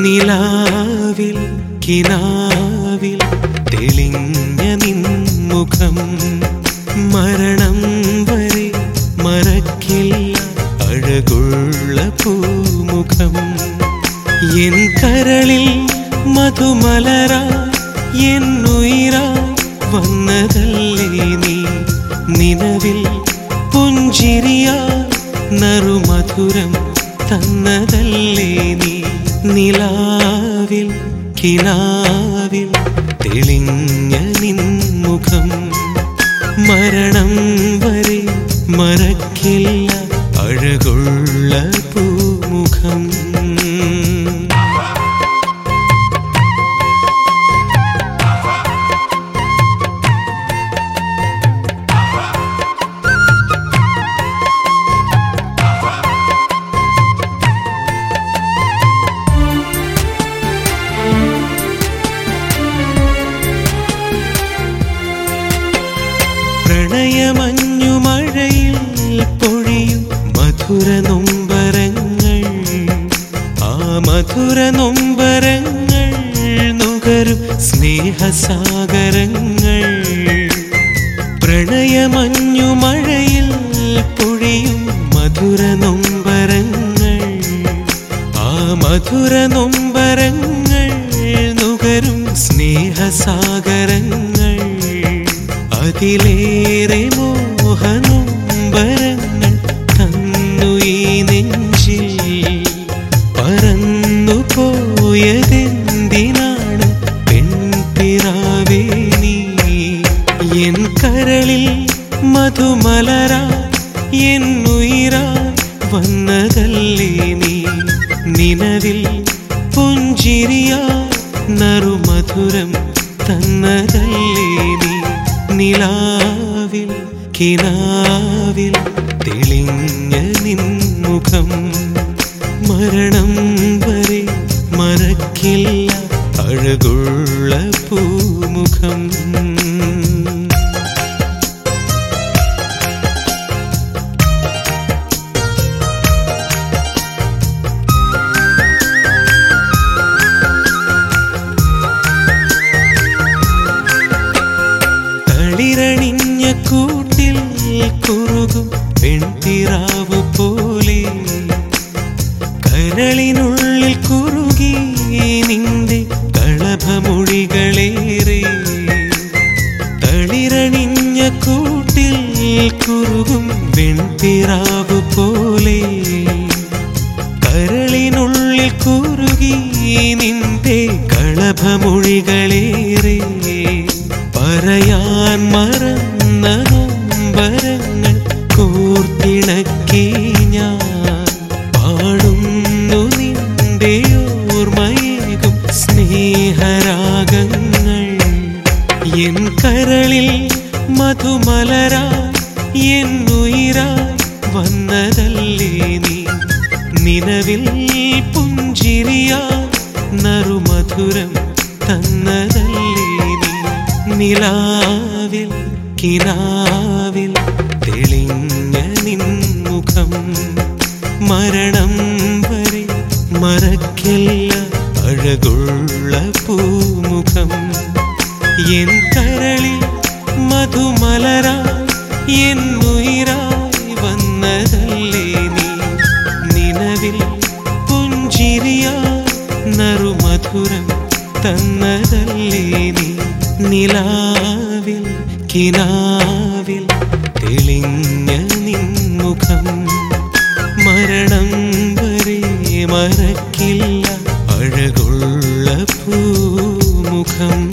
നിലാവിൽ കിനാവിൽ തെളിഞ്ഞ നിൻമുഖം മരണം വരെ മറക്കില്ല അഴകുള്ള പൂമുഖം എൻ കരളിൽ മധുമലര എന്നുയിരാ വന്നതല്ലേ നീ നിലവിൽ പുഞ്ചിരിയാ നറുമധുരം തന്നതല്ലേ നീ നിലാവിൽ കിനാവിൽ തെളിഞ്ഞ നിൻമുഖം മരണം വരെ മറക്കില്ല അഴകുള്ള പൂമുഖം പ്രണയമഞ്ഞു മഴയിൽ പൊഴിയും മധുര നൊമ്പരങ്ങൾ ആ മധുര നൊമ്പരങ്ങൾ നുകരും സ്നേഹസാഗരങ്ങൾ പ്രണയമഞ്ഞു മഴയിൽ പൊഴിയും മധുര നൊമ്പരങ്ങൾ ആ മധുര നൊമ്പരങ്ങൾ നുകരും സ്നേഹസാഗരങ്ങൾ അതിലേറെ മോഹനൊമ്പരങ്ങൾ തന്നു ഈ നെഞ്ചിൽ പറന്നു പോയതെന്തിനാണ് പെൺപിറാവേ നീ എൻ കരളിൽ മധുമലര എന്നുയിരാ വന്നതല്ലേ നീ നിലവിൽ പുഞ്ചിരിയാ നറുമധുരം തന്നതല്ലേ നീ നിലാവിൽ കിനാവിൽ തെളിഞ്ഞ നിൻമുഖം മരണം വരെ മറക്കില്ല അഴകുള്ള പൂമുഖം തളിരണിഞ്ഞ കൂട്ടിൽ കുറുകും പെൺതിറാവ് പോലെ കരളിനുള്ളിൽ കുറുകി നിന്റെ കളഭമൊഴികളേറെ തളിരണിഞ്ഞ കൂട്ടിൽ കുറുകും വെൺതിറാവ് പോലെ കരളിനുള്ളിൽ കുറുകി നിന്റെ കളഭമൊഴികളേറെ പറയാൻ മറന്ന നൊമ്പരങ്ങൾ കോർത്തിണക്കി ഞാൻ പാടുന്നു നിന്റെ ഓർമ്മയേകും സ്നേഹരാഗങ്ങൾ എൻ കരളിൽ മധുമലര എന്നുയിരായി വന്നതല്ലേ നീ നിലവിൽ പുഞ്ചിരിയാ നറുമധുരം തന്നതല്ലേ നീ നിലാവിൽ കിനാവിൽ തെളിഞ്ഞ നിൻമുഖം മരണം വരെ മറക്കില്ല അഴകുള്ള പൂമുഖം എൻ കരളിൽ മധുമലര എന്നുയിരായി വന്നതല്ലേ നീ നിലവിൽ പുഞ്ചിരിയാ നറുമധുരം തന്നതല്ലേ നീ നിലാവിൽ കിനാവിൽ തെളിഞ്ഞ നിൻമുഖം മരണം വരെ മറക്കില്ല അഴകുള്ള പൂമുഖം